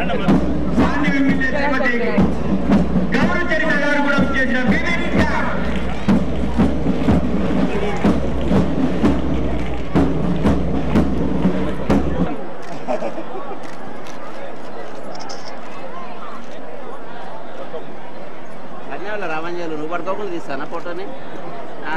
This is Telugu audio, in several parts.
సాన్ని ఎమ్మెల్యే శ్రీమతి గౌరవ చరిత గారు కూడా చేసిన వివిధ కన్యాల రామంజలు నువ్వు పడుకోకుండా తీస్తానా ఫోటోని ఆ.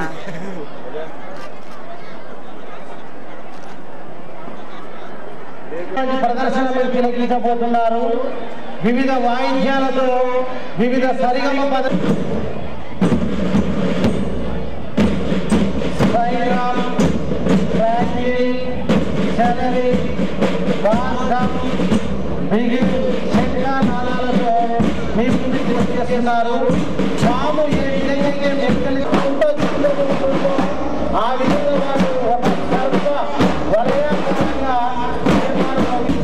ప్రదర్శన మీరు తిలకించబోతున్నారు వివిధ వాయిద్యాలతో వివిధ సరిగమ పద సైరామ్, ట్రాకింగ్, సెలరీ, బాసం, బిగిన్, శంఖనాదాలతో మీ ముందుకు వచ్చేస్తున్నారు పాము ఏ విధంగా అయితే మెక్కలు ఉంటుందో, ఆ విధంగా వారు ఒక సర్వ వలయాకారంగా నిర్మాణం అవి-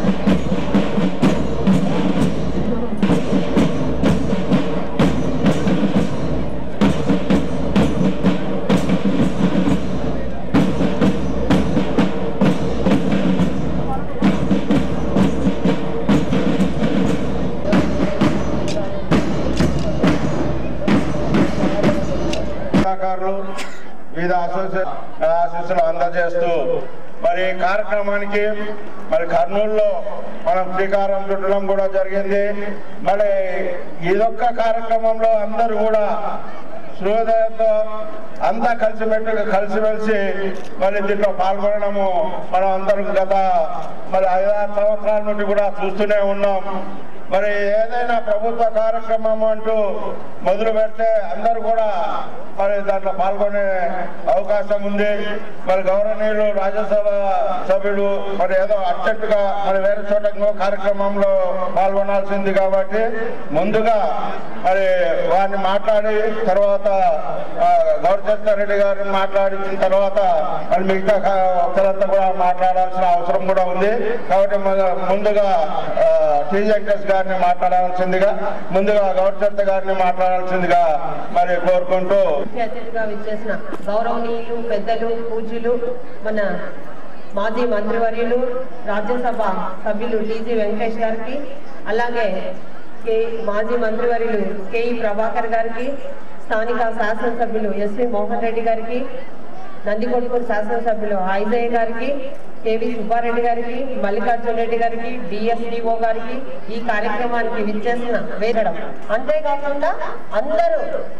కళాకారులు వివిధ అసోసియేషన్ ఆశీస్సులు అందజేస్తూ మరి ఈ కార్యక్రమానికి మరి కర్నూలులో మనం శ్రీకారం చుట్టడం కూడా జరిగింది మరి ఇదొక్క కార్యక్రమంలో అందరూ కూడా సూర్యోదయంతో అంతా కలిసిమెట్టుగా కలిసిమెలిసి మరి దీంట్లో పాల్గొనడము మనం అందరం గత మరి ఐదారు సంవత్సరాల నుండి కూడా చూస్తూనే ఉన్నాం మరి ఏదైనా ప్రభుత్వ కార్యక్రమం అంటూ మొదలు పెడితే అందరూ కూడా మరి దాంట్లో పాల్గొనే అవకాశం ఉంది మరి గౌరవనీయులు రాజ్యసభ సభ్యులు మరి ఏదో అర్జెంటుగా మరి వేరే చోట ఇంకో కార్యక్రమంలో పాల్గొనాల్సింది కాబట్టి ముందుగా మరి వారిని మాట్లాడి తర్వాత ఆ, గౌరచంద్ర రెడ్డి గారిని మాట్లాడించిన తర్వాత మరి మిగతా కా- ఒకరంతా కూడా మాట్లాడాల్సిన అవసరం కూడా ఉంది కాబట్టి మన- ముందుగా టీ వెంకటేష్ గారిని మాట్లాడాల్సిందిగా ముందుగా గౌరచంద్ర గారిని మాట్లాడాల్సిందిగా మరి కోరుకుంటూ ముఖ్య అతిథిగా విచ్చేసిన గౌరవనీయులు పెద్దలు పూజ్యులు మన మాజీ మంత్రివర్యులు రాజ్యసభ సభ్యులు టీజీ వెంకటేష్ గారికి అలాగే కే మాజీ మంత్రివర్యులు కేఈ ప్రభాకర్ గారికి స్థానిక శాసనసభ్యులు ఎస్వి మోహన్ రెడ్డి గారికి నందికొట్కూరు శాసనసభ్యులు ఐజయ్య గారికి కేవి సుబ్బారెడ్డి గారికి మల్లికార్జున రెడ్డి గారికి డిఎస్డిఓ గారికి ఈ కార్యక్రమానికి విచ్చేసిన వేరడం అంతేకాకుండా అందరూ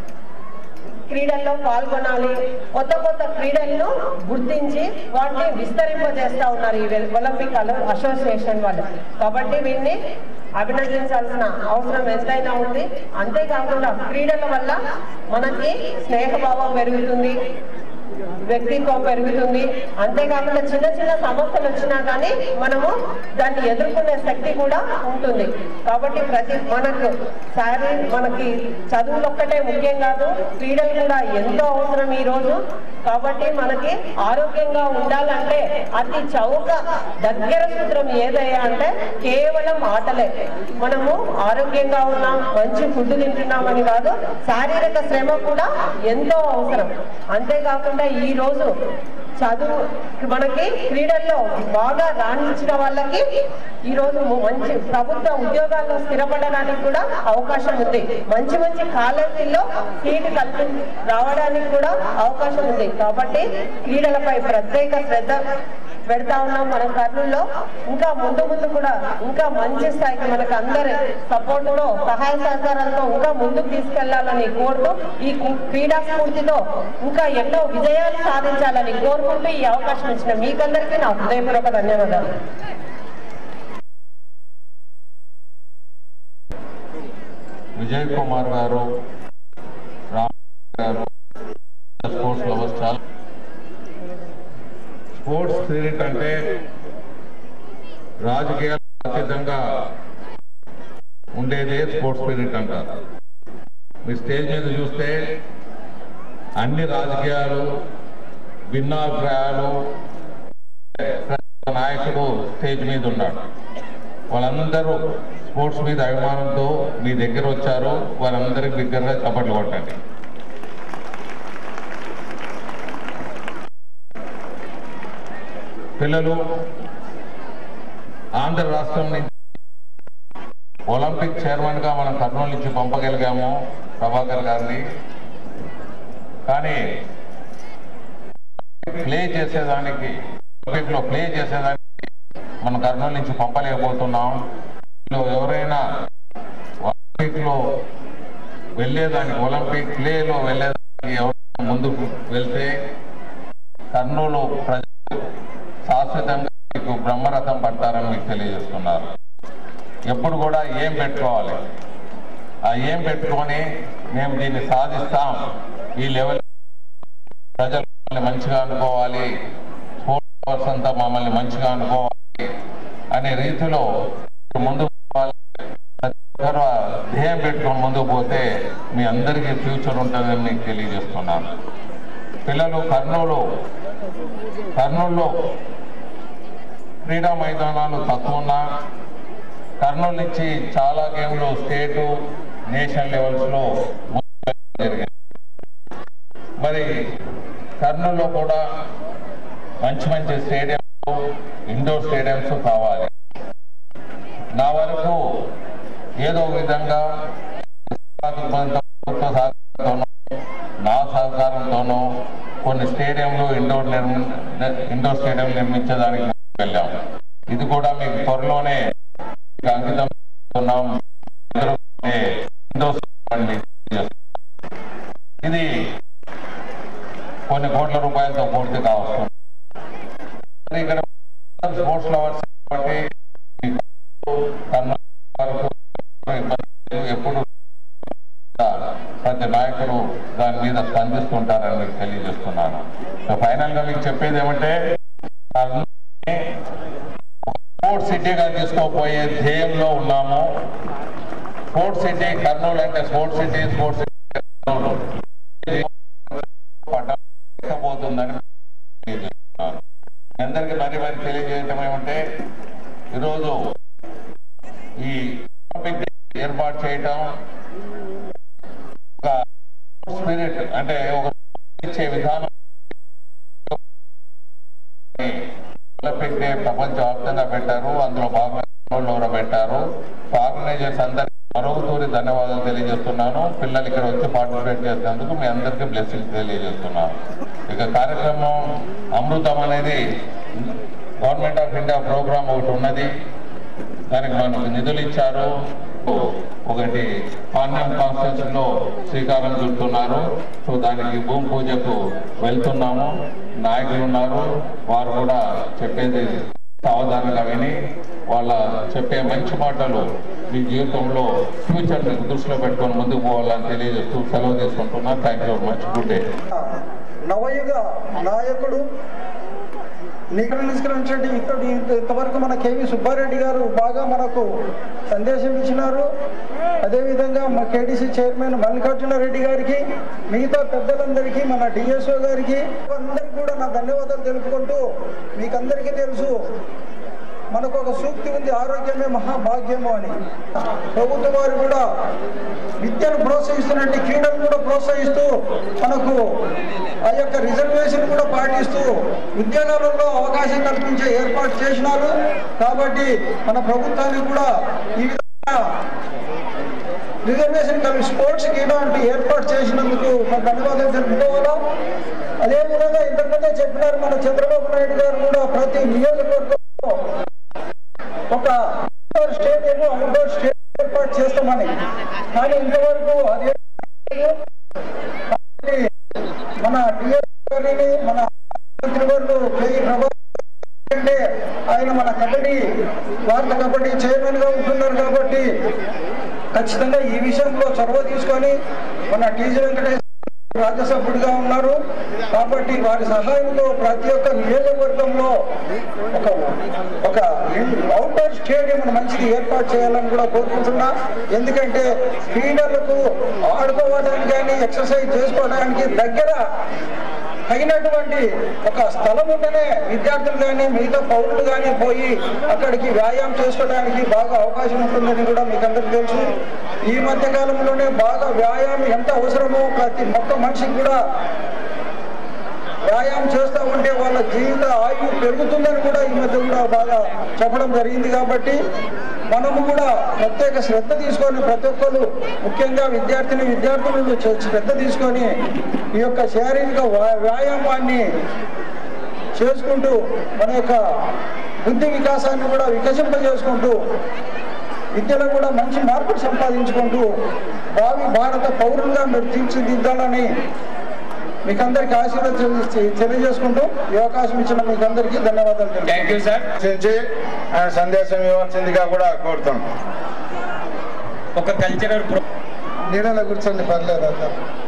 క్రీడల్లో పాల్గొనాలి కొత్త కొత్త క్రీడలను గుర్తించి వాటిని విస్తరింపజేస్తా ఉన్నారు ఈ ఒలింపిక్ అలో- అసోసియేషన్ వాళ్ళు కాబట్టి వీటిని అభినందించాల్సిన అవసరం ఎంతైనా ఉంది అంతేకాకుండా క్రీడల వల్ల మనకి స్నేహభావం పెరుగుతుంది వ్యక్తిత్వం పెరుగుతుంది అంతేకాకుండా చిన్న చిన్న సమస్యలు వచ్చినా కానీ మనము దాన్ని ఎదుర్కొనే శక్తి కూడా ఉంటుంది కాబట్టి ప్రతి మనకు శారీ మనకి చదువులు ఒక్కటే ముఖ్యం కాదు క్రీడలు కూడా ఎంతో అవసరం ఈ రోజు కాబట్టి మనకి ఆరోగ్యంగా ఉండాలంటే అతి చౌక దగ్గర సూత్రం ఏదయ్యా అంటే కేవలం ఆటలే మనము ఆరోగ్యంగా ఉన్నాం మంచి ఫుడ్ తింటున్నామని కాదు శారీరక శ్రమ కూడా ఎంతో అవసరం అంతేకాకుండా ఈ రోజు చదువు మనకి క్రీడల్లో బాగా రాణించిన వాళ్ళకి ఈ రోజు మంచి ప్రభుత్వ ఉద్యోగాల్లో స్థిరపడడానికి కూడా అవకాశం ఉంది మంచి మంచి కాలేజీల్లో సీటు కల్పి రావడానికి కూడా అవకాశం ఉంది కాబట్టి క్రీడలపై ప్రత్యేక శ్రద్ధ పెడతా ఉన్నాం మన కర్నూలులో ఇంకా ముందు ముందు కూడా ఇంకా మంచి స్థాయికి మనకు అందరి సపోర్టులో సహాయ సహకారాలతో ఇంకా ముందుకు తీసుకెళ్లాలని కోరుతూ ఈ కు- క్రీడా స్ఫూర్తితో ఇంకా ఎన్నో విజయాలు సాధించాలని కోరుకుంటూ ఈ అవకాశం ఇచ్చిన మీకందరికీ నా హృదయపూర్వక ధన్యవాదాలు విజయ్ కుమార్ గారు రామ్ గారు స్పోర్ట్స్ లవర్స్ చాలా స్పోర్ట్స్ స్పిరిట్ అంటే రాజకీయాలు అతీతంగా ఉండేదే స్పోర్ట్స్ స్పిరిట్ అంటారు మీ స్టేజ్ మీద చూస్తే అన్ని రాజకీయాలు భిన్నాభిప్రాయాలు నాయకుడు స్టేజ్ మీద ఉన్నాడు వాళ్ళందరూ స్పోర్ట్స్ మీద అభిమానంతో మీ దగ్గర వచ్చారు వాళ్ళందరికి దగ్గరగా చప్పట్లు కొట్టండి పిల్లలు ఆంధ్ర రాష్ట్రం నుంచి ఒలింపిక్ చైర్మన్గా మనం కర్నూలు నుంచి పంపగలిగాము ప్రభాకర్ గారిని కానీ ప్లే చేసేదానికి ఒలింపిక్లో ప్లే చేసేదానికి మనం కర్నూలు నుంచి పంపలేకపోతున్నాం ఇందులో ఎవరైనా ఒలింపిక్లో వెళ్ళేదానికి ఒలింపిక్ ప్లేలో వెళ్ళేదానికి ఎవరైనా ముందుకు వెళ్తే కర్నూలు ప్రజలు శాశ్వతంగా మీకు బ్రహ్మరథం పడతారని మీకు తెలియజేస్తున్నారు ఎప్పుడు కూడా ఏం పెట్టుకోవాలి ఆ ఏం పెట్టుకొని మేము దీన్ని సాధిస్తాం ఈ లెవెల్ ప్రజలు మమ్మల్ని మంచిగా అనుకోవాలి స్పోర్ట్స్ పర్సన్ అంతా మమ్మల్ని మంచిగా అనుకోవాలి అనే రీతిలో ముందుకు పోవాలి. ప్రతి ఒక్కరు ఆ ధ్యేయం పెట్టుకొని ముందుకు పోతే మీ అందరికీ ఫ్యూచర్ ఉంటుందని మీకు తెలియజేస్తున్నాను పిల్లలు కర్నూలు కర్నూలులో క్రీడా మైదానాలు తక్కువ ఉన్నా కర్నూలు నుంచి చాలా గేమ్లు స్టేటు నేషనల్ లెవెల్స్లో జరిగాయి మరి కర్నూలులో కూడా మంచి మంచి స్టేడియంలు ఇండోర్ స్టేడియంస్ కావాలి నా వరకు ఏదో విధంగా ప్రభుత్వ సహకారంతోనూ నా సహకారంతోనూ కొన్ని స్టేడియంలు ఇండోర్ నిర్మి ఇండోర్ స్టేడియం నిర్మించడానికి ముందుకు వెళ్ళాం ఇది కూడా మీకు త్వరలోనే మీకు అంకితం చేస్తున్నాం. అందరూ ఇండోర్ స్టేడియం మీకు తెలియజేస్తున్నాం. ఇది కొన్ని కోట్ల రూపాయలతో పూర్తి కావస్తుంది మరి ఇక్కడ స్పోర్ట్స్ లవర్స్ కాబట్టి మీకు కర్నూలు వరకు ఇబ్బంది ఎప్పుడు ప్రతి నాయకుడు దాని మీద స్పందిస్తుంటారని మీకు తెలియజేస్తున్నాను సో ఫైనల్ గా మీకు చెప్పేది ఏమంటే కర్నూలుని ఒక స్పోర్ట్స్ సిటీగా తీసుకోపోయే ధ్యేయంలో ఉన్నాము స్పోర్ట్స్ సిటీ కర్నూలు అంటే sports city sports city Kurnool పట్టబోతుందని తెలియజేస్తున్నాను మీ అందరికీ మరి మరి తెలియజేయటం ఏమంటే ఈరోజు ఈ ఒలింపిక్ డే ఏర్పాటు చేయటం ఒక స్పిరిట్ అంటే ఒక ఇచ్చే విధానం ఒలింపిక్ డే ప్రపంచవ్యాప్తంగా పెట్టారు అందులో భాగంగా కర్నూలులో పెట్టారు ఆర్గనైజర్స్ అందరికీ మరొకతూరి ధన్యవాదాలు తెలియజేస్తున్నాను పిల్లలు ఇక్కడ వచ్చి పార్టిసిపేట్ చేసినందుకు మీ అందరికీ బ్లెస్సింగ్స్ తెలియజేస్తున్నాను ఇక కార్యక్రమం అమృతం అనేది గవర్నమెంట్ ఆఫ్ ఇండియా ప్రోగ్రామ్ ఒకటి ఉన్నది దానికి మనకు నిధులు ఇచ్చారు ఒకటి పాండ్యం కాన్స్టిట్యూషన్ లో శ్రీకారం చుడుతున్నారు సో దానికి భూమి పూజకు వెళ్తున్నాము నాయకులు ఉన్నారు వారు కూడా చెప్పేది సావధానంగా విని వాళ్ళ చెప్పే మంచి మాటలు మీ జీవితంలో ఫ్యూచర్ మీకు దృష్టిలో పెట్టుకొని ముందుకు పోవాలని తెలియజేస్తూ సెలవు తీసుకుంటున్నాను thank you much good day నవయుగ నాయకుడు నిష్కరించండి ఇక్కడ ఇంతవరకు మన కేవీ సుబ్బారెడ్డి గారు బాగా మనకు సందేశం ఇచ్చినారు అదేవిధంగా మా కేడీసీ చైర్మన్ మల్లికార్జున రెడ్డి గారికి మిగతా పెద్దలందరికీ మన డిఎస్ఓ గారికి అందరికీ కూడా నా ధన్యవాదాలు తెలుపుకుంటూ మీకందరికీ తెలుసు మనకు ఒక సూక్తి ఉంది ఆరోగ్యమే మహాభాగ్యము అని ప్రభుత్వం వారు కూడా విద్యను ప్రోత్సహిస్తున్నట్టు క్రీడలు కూడా ప్రోత్సహిస్తూ మనకు ఆ యొక్క రిజర్వేషన్ కూడా పాటిస్తూ ఉద్యోగాలలో అవకాశం కల్పించే ఏర్పాటు చేసినారు కాబట్టి మన ప్రభుత్వానికి కూడా ఈ విధంగా రిజర్వేషన్ కలిపి స్పోర్ట్స్ ఇలాంటి ఏర్పాటు చేసినందుకు మన ధన్యవాదాలు తెలుపుకోవాలా అదేవిధంగా ఇంతకుముందే చెప్పినారు మన చంద్రబాబు నాయుడు గారు కూడా ప్రతి నియోజకవర్గంలో ఒక ఇండోర్ స్టేడియం అవుట్డోర్ స్టేడియం ఏర్పాటు చేస్తామని కానీ ఇంతవరకు అది కాబట్టి మన డిఎస్ గారిని మన మంత్రివర్లు కేఈ ప్రభాకర్ అంటే ఆయన మన కబడ్డీ భారత కబడ్డీ చైర్మన్ గా ఉంటున్నారు కాబట్టి ఖచ్చితంగా ఈ విషయంలో చొరవ తీసుకొని మన టీజీ వెంకటేశ్వర రాజ్యసభ్యుడిగా ఉన్నారు కాబట్టి వారి సహాయంతో ప్రతి ఒక్క నియోజకవర్గంలో ఒక ఒక అవుట్డోర్ స్టేడియం మంచిది ఏర్పాటు చేయాలని కూడా కోరుకుంటున్నా ఎందుకంటే క్రీడలకు ఆడుకోవడానికి కానీ ఎక్సర్సైజ్ చేసుకోవడానికి దగ్గర తగినటువంటి ఒక స్థలం ఉంటేనే విద్యార్థులు కానీ మిగతా పౌరులు కానీ పోయి అక్కడికి వ్యాయామం చేసుకోవడానికి బాగా అవకాశం ఉంటుందని కూడా మీకు అందరికీ తెలుసు ఈ మధ్య కాలంలోనే బాగా వ్యాయామం ఎంత అవసరమో ప్రతి ఒక్క మనిషికి కూడా వ్యాయామం చేస్తూ ఉంటే వాళ్ళ జీవిత ఆయువు పెరుగుతుందని కూడా ఈ మధ్య కూడా బాగా చెప్పడం జరిగింది కాబట్టి మనము కూడా ప్రత్యేక శ్రద్ధ తీసుకొని ప్రతి ఒక్కరు ముఖ్యంగా విద్యార్థిని విద్యార్థులను చ- శ్రద్ధ తీసుకొని ఈ యొక్క శారీరక వ్యా- వ్యాయామాన్ని చేసుకుంటూ మన యొక్క బుద్ధి వికాసాన్ని కూడా వికసింపజేసుకుంటూ విద్యలో కూడా మంచి మార్పులు సంపాదించుకుంటూ భావి భారత పౌరులుగా మీరు తీర్చిదిద్దాలని మీకందరికీ ఆశీర్వాదం తెలియజేసుకుంటూ ఈ అవకాశం ఇచ్చిన మీకందరికీ ధన్యవాదాలు తెలుపుతున్నాను. థ్యాంక్ యూ సార్ చర్చించి ఆయన సందేశం ఇవ్వాల్సిందిగా కూడా కోరుతాం ఒక కల్చరల్ ప్రో నీడలో కూర్చోండి పర్లేదు అంతా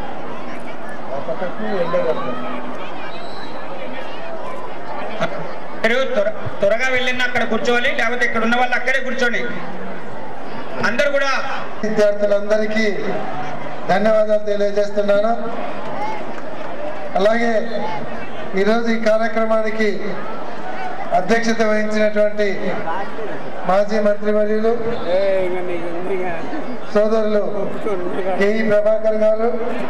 మీరు త్వర త్వరగా వెళ్ళిన అక్కడ కూర్చోవాలి లేకపోతే ఇక్కడ ఉన్న వాళ్ళు అక్కడే కూర్చోండి అందరు కూడా విద్యార్థులందరికీ ధన్యవాదాలు తెలియజేస్తున్నాను అలాగే ఈరోజు ఈ కార్యక్రమానికి అధ్యక్షత వహించినటువంటి మాజీ మంత్రివర్యులు సోదరులు కేఈ ప్రభాకర్ గారు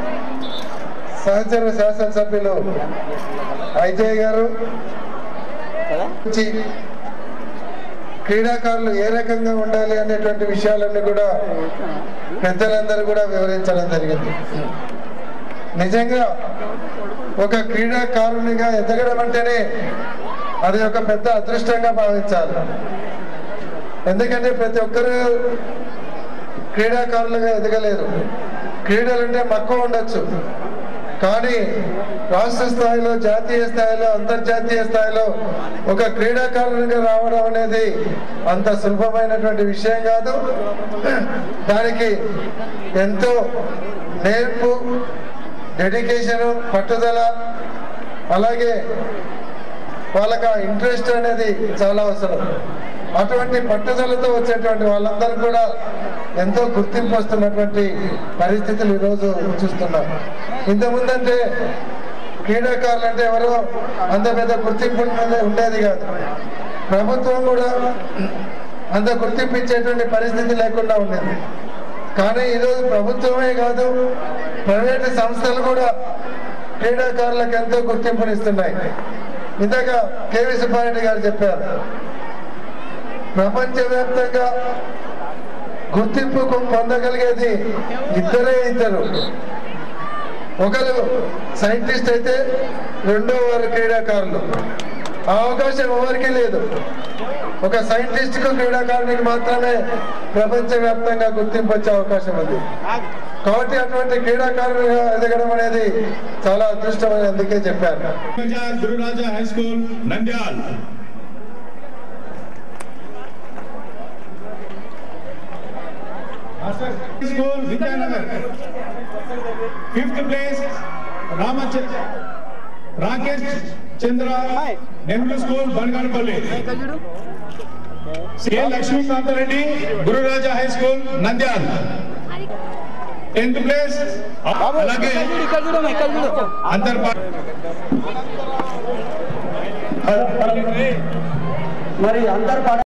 సహచర శాసనసభ్యులు అజయ్ గారు నుంచి క్రీడాకారులు ఏ రకంగా ఉండాలి అనేటువంటి విషయాలన్నీ కూడా పెద్దలందరూ కూడా వివరించడం జరిగింది నిజంగా ఒక క్రీడాకారునిగా ఎదగడం అంటేనే అది ఒక పెద్ద అదృష్టంగా భావించాలి ఎందుకంటే ప్రతి ఒక్కరూ క్రీడాకారులుగా ఎదగలేరు క్రీడలంటే మక్కువ ఉండొచ్చు కానీ రాష్ట్ర స్థాయిలో జాతీయ స్థాయిలో అంతర్జాతీయ స్థాయిలో ఒక క్రీడాకారునిగా రావడం అనేది అంత సులభమైనటువంటి విషయం కాదు దానికి ఎంతో నేర్పు డెడికేషను పట్టుదల అలాగే వాళ్ళకి ఆ ఇంట్రెస్ట్ అనేది చాలా అవసరం అటువంటి పట్టుదలతో వచ్చేటువంటి వాళ్ళందరూ కూడా ఎంతో గుర్తింపు వస్తున్నటువంటి పరిస్థితులు ఈరోజు చూస్తున్నాం ఇంతకుముందంటే క్రీడాకారులు అంటే ఎవరో అంత పెద్ద గుర్తింపు ఉండే- ఉండేది కాదు ప్రభుత్వం కూడా అంత గుర్తింపు ఇచ్చేటువంటి పరిస్థితి లేకుండా ఉండేది కానీ ఈరోజు ప్రభుత్వమే కాదు ప్రైవేటు సంస్థలు కూడా క్రీడాకారులకు ఎంతో గుర్తింపునిస్తున్నాయి ఇందాక కేవీ సుబ్బారెడ్డి గారు చెప్పారు ప్రపంచవ్యాప్తంగా గుర్తింపు పొందగలిగేది ఇద్దరే ఇద్దరు ఒకరు సైంటిస్ట్ అయితే రెండో వారు క్రీడాకారులు ఆ అవకాశం ఎవరికీ లేదు ఒక సైంటిస్ట్ కు క్రీడాకారునికి మాత్రమే ప్రపంచవ్యాప్తంగా గుర్తింపు వచ్చే అవకాశం ఉంది కాబట్టి అటువంటి క్రీడాకారులుగా ఎదగడం అనేది చాలా అదృష్టమని అందుకే చెప్పాను Gururaja high school Nandyal school Vidyanagar fifth place Ramachandra Rakesh Chandra Nehru school Banaganapalli K Lakshmikanta Reddy Gururaja high school Nandyal tenth place అలాగే అంతర్పా మరి అందరు